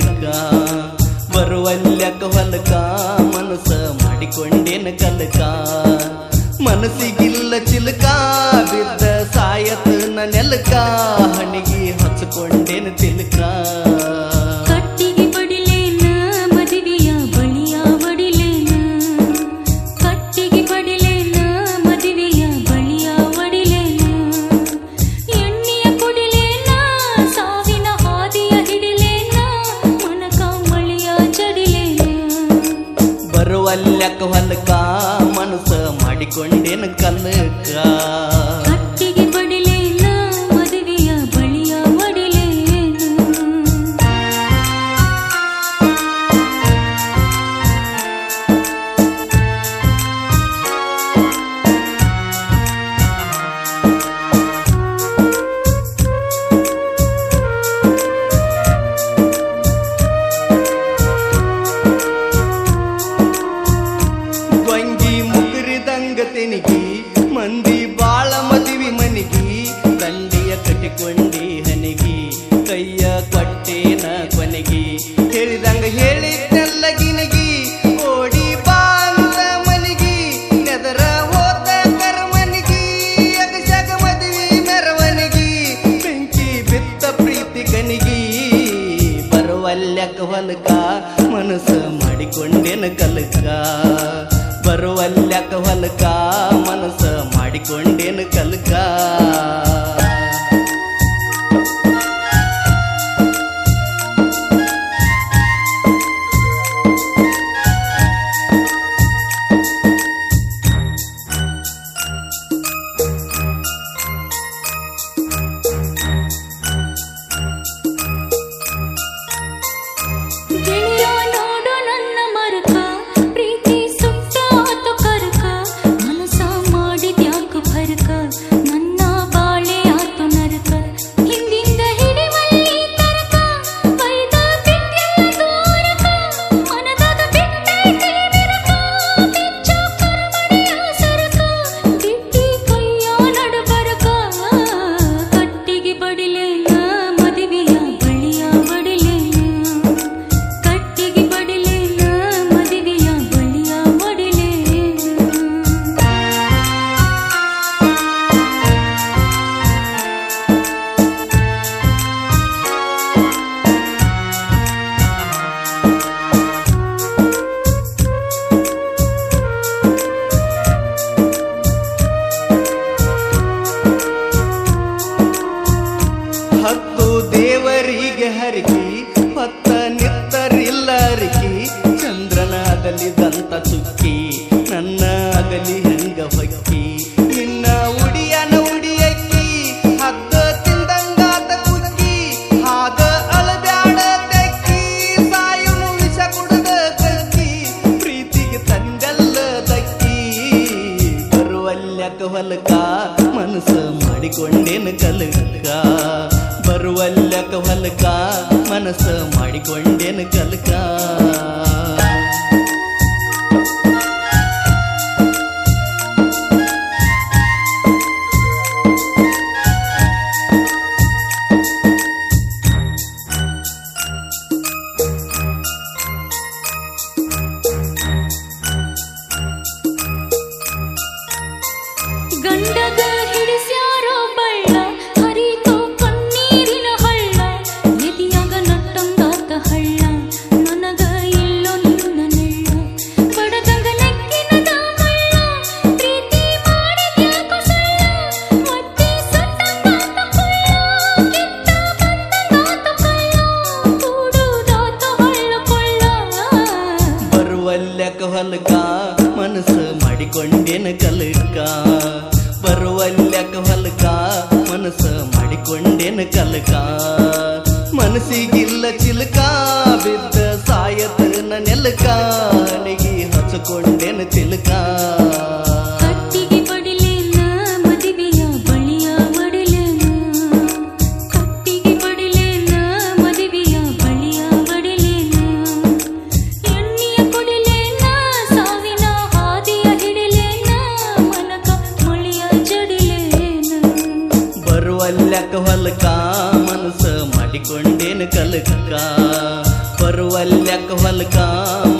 ಕಲಕ ಬರುವಲ್ಯಕ ಹೊಲಕ ಮನಸ್ಸ ಮಾಡಿಕೊಂಡೇನ ಕಲಕ ಮನಸ್ಸಿಗಿಲ್ಲ ಚಿಲಕ ಬಿದ್ದ ಸಾಯತ ನೆಲಕ ಹಣಿಗಿ ಹಚ್ಕೊಂಡೇನ ತಿಲಕ ಕಟ್ಟಿಗೆ ಬಡಿಲೇನ ಮದುವೆಯ ಬಳಿಯ ಬಡಿಲೇನ ಕಟ್ಟಿಗೆ ಬಡಿಲೇನ ಮದುವೆಯ ಬಳಿಯ ಬಡಿಲೇನ ಎಣ್ಣೆಯ ಕುಡಿಲೇನ ಸಾವಿನ ಹಾದಿಯ ಹಿಡಿಲೇನ ಮನಕ ಮಳೆಯ ಜಡಿಲೇನ ಬರುವಲ್ಯಕ ಹೊಲಕ ಮನಸ್ಸ ಮಾಡಿಕೊಂಡೇನ ಕಲಕ ಕಟ್ಟಿಗೆ ಬಡಿಲೇನ ಮದುವೆಯ ಬಳಿಯ ಬಡಿಲೇನ ಗೊಂಗಿ ಮುಗುರಿದಂಗ ತೆನಿಗಿ ಮಂದಿ ಬಾಳ ಮದಿವಿ ಮನಿಗಿ ದಂಡಿಯ ಕಟ್ಟಿಕೊಂಡಿ ಹನಿಗಿ ಕೈಯ ಕೊಟ್ಟೇನ ಕೊನೆಗಿ ಹೇಳಿದಂಗ ಹೇಳಿದ್ದೆಲ್ಲ ಗಿನಗಿ ಓಡಿ ಬಾಂದ ಮನಿಗಿ ನೆದರ ಹೋದ ಕರ್ಮನಿಗಿ ಅಗಸಗ ಮದುವೆ ಮೆರವನಿಗಿ ಬೆಂಕಿ ಬಿತ್ತ ಪ್ರೀತಿ ಕನಿಗಿ ಬರುವಲ್ಯಕ ಹೊಲಕ ಮನಸ್ಸು ಮಾಡಿಕೊಂಡೇನ ಕಲಕ ಬರುವಲ್ಯಕ ಹೊಲಕ ಮನಸ್ಸ ಮಾಡಿಕೊಂಡೇನ ಕಲಕ ಗೆಳೆಯ ನೋಡು ನನ್ನ ಮರಕ ಪ್ರೀತಿ ಸುಟ್ಟಾತು ಕರಕ ಮನಸ ಮಾಡಿದ್ಯಾಕು ಫರಕ ನನ್ನ ಬಾಳೆ ಆತು ನರಕ ಹಿಂದಿಂದ ಹಿಡಿವಲ್ಲಿ ತರಕ ಬೈದ ಬಿಟ್ಟೆಲ್ಲ ದೂರಕ ಮನದಾಗ ಬಿಟ್ಟೈತಿ ಬಿರಕ ಬಿಚ್ಚು ಕರ್ಮಣಿಯ ಸರಕ ಬಿಟ್ಟಿ ಕೈಯ ನಡುಬರಕ ಕಟ್ಟಿಗೆ ಬಡಿಲೇನ ಮದುವೆಯ ಬಳಿಯ ಬಡಿಲೇನ ಕಟ್ಟಿಗೆ ಬಡಿಲೇನ ಮದುವೆಯ ಬಳಿಯ ಬಡಿಲೇನ ಹತ್ತು ದೇವರಿಗೆ ಹರಿಕಿ ಹೊತ್ತ ನಿತ್ತರಿಲ್ಲ ಅರಿಕಿ ಚಂದ್ರನ ಅಗಲಿದಂತ ಚುಕ್ಕಿ ನನ್ನ ಅಗಲಿ ಹೆಂಗ ಹೊಕ್ಕಿ ನಿನ್ನ ಉಡಿಯನ ಉಡಿಯಕ್ಕಿ ಹದ್ದ ತಿಂದಂಗಾತ ಕುಕ್ಕಿ ಹಾಗ ಅಳಬ್ಯಾಡ ತೆಕ್ಕಿ ಸಾಯುನು ವಿಷ ಕುಡದ ಕಕ್ಕಿ ಪ್ರೀತಿಗೆ ತಂದೆಲ್ಲ ದಕ್ಕಿ ಬರುವಲ್ಯಕ ಹೊಲಕ ಮನಸ್ಸು ಮಾಡಿಕೊಂಡೇನ ಕಲಕ ಬರುವಲ್ಯಕ ಹೊಲಕ ಮನಸ್ಸು ಮಾಡಿಕೊಂಡೇನ ಕಲಕ ಗಂಡಗ ಹಿಡಿಸ್ಯಾರೋ ಬಳ್ಳ ಹರಿತೋ ಕಣ್ಣೀರಿನ ಹಳ್ಳ ಎದಿಯಾಗ ನಟ್ಟಂಗಾತ ಹಳ್ಳ ನನಗ ಇಲ್ಲೋ ನಿನ್ನ ನೆಳ್ಳ ಬಡದಂಗ ನೆಕ್ಕಿನ ದಾಮಳ್ಳ ಪ್ರೀತಿ ಮಾಡಿದ್ಯಾಕೋ ಸುಳ್ಳ ಒತ್ತಿ ಸುಟ್ಟಂಗಾತ ಕೊಳ್ಳ ಕಿತ್ತ ಬಂದಂಗಾತ ಕಳ್ಳ ಕೂಡುದಾತ ಹಳ್ಳ ಕೊಳ್ಳ ಬರುವಲ್ಯಕ ಹೊಲಕ ಮನಸ್ಸು ಮಾಡಿಕೊಂಡೇನ ಕಲಕ ಬರುವಲ್ಯಕ ಹೊಲಕ ಮನಸ್ಸು ಮಾಡಿಕೊಂಡೇನ ಕಲಕ ಮನಸ್ಸಿಗಿಲ್ಲ ಚಿಲಕ ಬಿದ್ದ ಸಾಯತನ ನೆಲಕ ನೆಗಿ ಹಚ್ಕೊಂಡೇನ ತಿಲಕ ಕಟ್ಟಿಗೆ ಬಡಿಲೇನ ಮದುವೆಯ ಬಳಿಯ ಬಡಿಲೇನ ಕಟ್ಟಿಗೆ ಬಡಿಲೇನ ಮದುವೆಯ ಬಳಿಯ ಬಡಿಲೇನ ಎಣ್ಣೆಯ ಕುಡಿಲೇನ ಸಾವಿನ ಹಾದಿಯ ಹಿಡಿಲೇನ ಮನಕ ಮಳೆಯ ಜಡಿಲೇನ ಬರುವಲ್ಯಕ ಹೊಲಕ ಮನಸ್ಸು ಮಾಡಿಕೊಂಡೇನ ಕಲಕ ಬರುವಲ್ಯಕ ಹೊಲ್ಕ